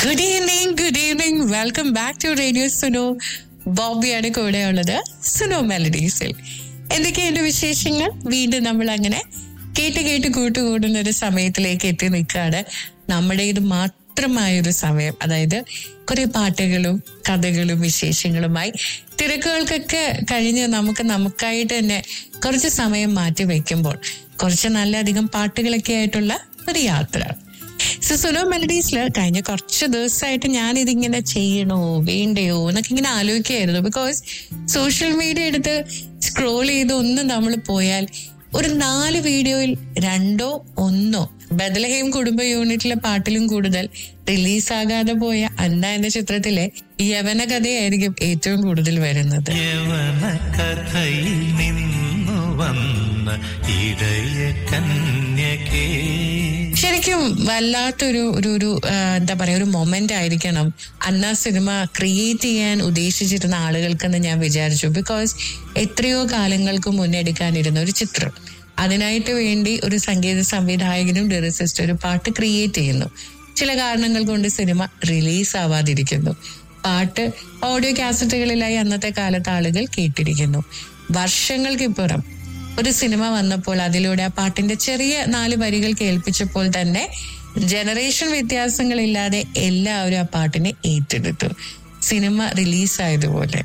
good evening good evening welcome back to radio Suno ബോബിയാണ് കൂടെ ഉള്ളത് സുനോ മെലഡീസിൽ എന്തൊക്കെയുണ്ട് വിശേഷങ്ങൾ വീണ്ടും നമ്മൾ അങ്ങനെ കേട്ട് കേട്ട് കൂട്ടുകൂടുന്ന ഒരു സമയത്തിലേക്ക് എത്തി നിൽക്കുകയാണ് നമ്മുടേത് മാത്രമായൊരു സമയം അതായത് കുറെ പാട്ടുകളും കഥകളും വിശേഷങ്ങളുമായി തിരക്കുകൾക്കൊക്കെ കഴിഞ്ഞ് നമുക്ക് നമുക്കായിട്ട് തന്നെ കുറച്ച് സമയം മാറ്റി വെക്കുമ്പോൾ കുറച്ച് നല്ല അധികം പാട്ടുകളൊക്കെ ആയിട്ടുള്ള ഒരു യാത്ര സോ സുനോ മെലഡീസിൽ കഴിഞ്ഞ കുറച്ച് ദിവസമായിട്ട് ഞാൻ ഇതിങ്ങനെ ചെയ്യണോ വേണ്ടയോ എന്നൊക്കെ ഇങ്ങനെ ആലോചിക്കുകയായിരുന്നു ബിക്കോസ് സോഷ്യൽ മീഡിയ എടുത്ത് സ്ക്രോൾ ചെയ്ത് ഒന്ന് നമ്മൾ പോയാൽ ഒരു നാല് വീഡിയോയിൽ രണ്ടോ ഒന്നോ ബദലഹേം കുടുംബ യൂണിറ്റിലെ പാട്ടിലും കൂടുതൽ റിലീസാകാതെ പോയ അന്ന എന്ന ചിത്രത്തിലെ യവന കഥയായിരിക്കും ഏറ്റവും കൂടുതൽ വരുന്നത് യവന കഥയിൽ നിന്നു വന്ന ഇടയ കന്യകേ ശരിക്കും വല്ലാത്തൊരു ഒരു ഒരു ആ, എന്താ പറയാ ഒരു മൊമെന്റ് ആയിരിക്കണം അന്ന സിനിമ ക്രിയേറ്റ് ചെയ്യാൻ ഉദ്ദേശിച്ചിരുന്ന ആളുകൾക്കെന്ന് ഞാൻ വിചാരിച്ചു ബിക്കോസ് എത്രയോ കാലങ്ങൾക്ക് മുന്നേ എടുക്കാനിരുന്ന ഒരു ചിത്രം അതിനായിട്ട് വേണ്ടി ഒരു സംഗീത സംവിധായകനും ലിറിസിസ്റ്റ് ഒരു പാട്ട് ക്രിയേറ്റ് ചെയ്യുന്നു ചില കാരണങ്ങൾ കൊണ്ട് സിനിമ റിലീസ് ആവാതിരിക്കുന്നു പാട്ട് ഓഡിയോ കാസറ്റുകളിലായി അന്നത്തെ കാലത്ത് ആളുകൾ കേട്ടിരിക്കുന്നു വർഷങ്ങൾക്കിപ്പുറം ഒരു സിനിമ വന്നപ്പോൾ അതിലൂടെ ആ പാട്ടിന്റെ ചെറിയ നാല് വരികൾ കേൾപ്പിച്ചപ്പോൾ തന്നെ ജനറേഷൻ വ്യത്യാസങ്ങളില്ലാതെ എല്ലാവരും ആ പാട്ടിനെ ഏറ്റെടുത്തു സിനിമ റിലീസായതുപോലെ